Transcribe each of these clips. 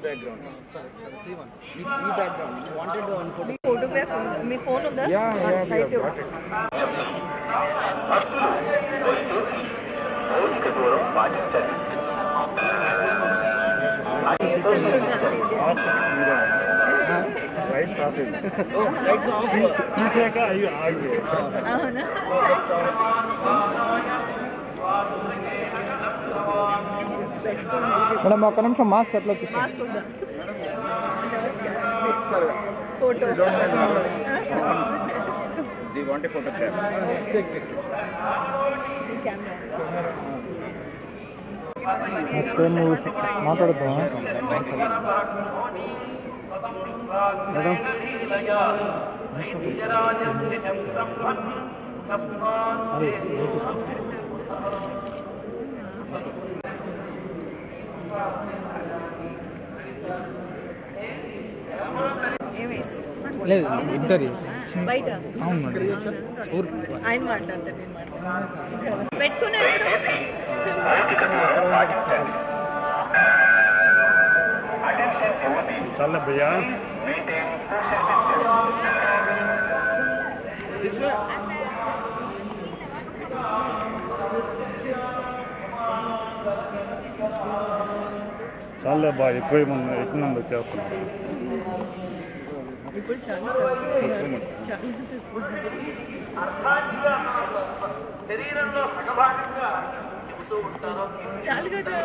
Background ఈ ఈ background wanted one photo మీ ఫోటోగ్రాఫ్ ఉందా మీ ఫోన్ ఉందా Yeah, yeah, we have అయితే got it. భౌతిక దూరం పాటించండి లైట్స్ ఆఫ్ ఓ లైట్స్ ఆఫ్ తీసాక అయ్యి ఆగి అవునా లైట్స్ ఆఫ్ మేడం ఒక్క నిమిషం మాస్క్ ఎట్లా మాస్క్ ఉందా ఫోటో ది వాంట్ ఫోటోగ్రాఫ్ మాట్లాడుతాం మేడం అది లేదు ఇంటర్వ్యూ బయట అవును మేడం ఆయన మాట్లాడతారు నేను మాట్లాడతాను పెట్టుకున్నారు భౌతిక దూరం పాటించండి అటెన్షన్ డివోటీస్ చాలా భయ్యా మెయింటైన్ సోషల్ డిస్టెన్స్ చాలా బాగా ఎక్కువ మంది ఎక్కువ మంది వచ్చేస్తున్నారు ఇప్పుడు చాలా చాలా చాలు కదా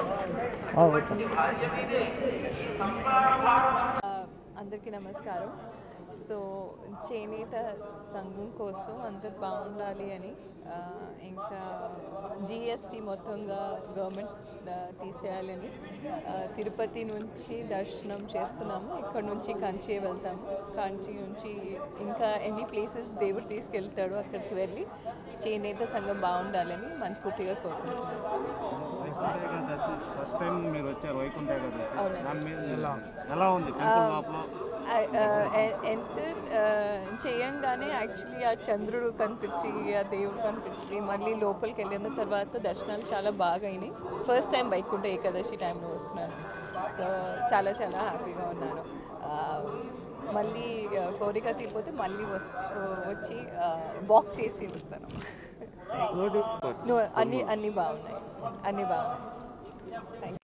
అందరికీ నమస్కారం సో చేనేత సంఘం కోసం అందరు బాగుండాలి అని ఆ, ఇంకా జిఎస్టీ మొత్తంగా గవర్నమెంట్ ఆ, తీసేయాలని ఆ, తిరుపతి నుంచి దర్శనం చేస్తున్నాము ఇక్కడ నుంచి కంచి వెళ్తాము కంచి నుంచి ఇంకా ఎన్ని ప్లేసెస్ దేవుడు తీసుకెళ్తాడో అక్కడికి వెళ్ళి చేనేత సంఘం బాగుండాలని మనస్ఫూర్తిగా కోరుకుంటున్నాను ఫస్ట్ టైం మీరు వచ్చారు వైకుంఠ ఏకాదశి అవునండి. దాని మీద ఎలా ఉంది ఎలా ఉంది టెంపుల్ లోపల ఎంటర్ చేయంగానే యాక్చువల్లీ ఆ చంద్రుడు కనిపించి ఆ దేవుడు కనిపించి మళ్ళీ లోపలికి వెళ్ళిన తర్వాత దర్శనాలు చాలా బాగా అయినాయి ఫస్ట్ టైం వైకుంఠ ఏకాదశి టైంలో వస్తున్నాను సో చాలా చాలా హ్యాపీగా ఉన్నాను ఆ, మళ్ళీ ఆ, కోరిక తీరిపోతే మళ్ళీ వస్తే వచ్చి వాక్ చేసి వస్తాను నువ్వు అన్నీ అన్నీ బాగున్నాయి అన్నీ బాగున్నాయి థ్యాంక్